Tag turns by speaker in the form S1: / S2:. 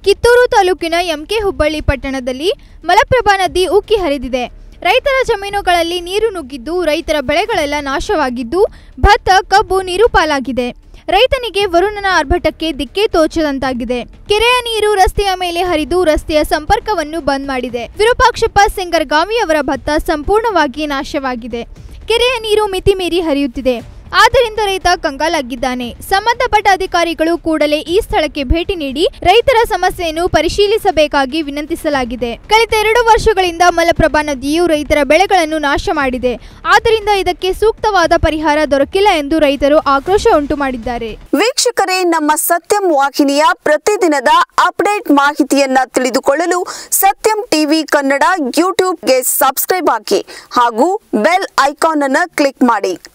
S1: ಕಿತ್ತೂರು ತಾಲೂಕಿನ ಎಂಕೆ ಹುಬ್ಬಳ್ಳಿ ಪಟ್ಟಣದಲ್ಲಿ ಮಲಪ್ರಭಾ ನದಿ ಉಕ್ಕಿ ಹರಿದಿದೆ ರೈತರ ಜಮೀನುಗಳಲ್ಲಿ ನೀರು ನುಗ್ಗಿದ್ದು ರೈತರ ಬೆಳೆಗಳೆಲ್ಲ ನಾಶವಾಗಿದ್ದು ಭತ್ತ ಕಬ್ಬು ನೀರು ಪಾಲಾಗಿದೆ ರೈತನಿಗೆ ವರುಣನ ಆರ್ಭಟಕ್ಕೆ ದಿಕ್ಕೇ ತೋಚದಂತಾಗಿದೆ ಕೆರೆಯ ನೀರು ರಸ್ತೆಯ ಮೇಲೆ ಹರಿದು ರಸ್ತೆಯ ಸಂಪರ್ಕವನ್ನು ಬಂದ್ ಮಾಡಿದೆ ವಿರೂಪಾಕ್ಷಪ್ಪ ಸೆಂಗರ್ಗಾವಿ ಅವರ ಭತ್ತ ಸಂಪೂರ್ಣವಾಗಿ ನಾಶವಾಗಿದೆ ಕೆರೆಯ ನೀರು ಮಿತಿ ಮೀರಿ ಹರಿಯುತ್ತಿದೆ ಆದ್ದರಿಂದ ರೈತ ಕಂಗಾಲಾಗಿದ್ದಾನೆ ಸಂಬಂಧಪಟ್ಟ ಅಧಿಕಾರಿಗಳು ಕೂಡಲೇ ಈ ಸ್ಥಳಕ್ಕೆ ಭೇಟಿ ನೀಡಿ ರೈತರ ಸಮಸ್ಯೆಯನ್ನು ಪರಿಶೀಲಿಸಬೇಕಾಗಿ ವಿನಂತಿಸಲಾಗಿದೆ ಕಳೆದ ಎರಡು ವರ್ಷಗಳಿಂದ ಮಲಪ್ರಭಾ ನದಿಯು ರೈತರ ಬೆಳೆಗಳನ್ನು ನಾಶ ಮಾಡಿದೆ ಆದ್ದರಿಂದ ಇದಕ್ಕೆ ಸೂಕ್ತವಾದ ಪರಿಹಾರ ದೊರಕಿಲ್ಲ ಎಂದು ರೈತರು ಆಕ್ರೋಶ ಉಂಟು ಮಾಡಿದ್ದಾರೆ
S2: ವೀಕ್ಷಕರೇ ನಮ್ಮ ಸತ್ಯಂ ವಾಹಿನಿಯ ಪ್ರತಿದಿನದ ಅಪ್ಡೇಟ್ ಮಾಹಿತಿಯನ್ನ ತಿಳಿದುಕೊಳ್ಳಲು ಸತ್ಯಂ ಟಿವಿ ಕನ್ನಡ ಯೂಟ್ಯೂಬ್ಗೆ ಸಬ್ಸ್ಕ್ರೈಬ್ ಹಾಕಿ ಹಾಗೂ ಬೆಲ್ ಐಕಾನ್ ಅನ್ನು ಕ್ಲಿಕ್ ಮಾಡಿ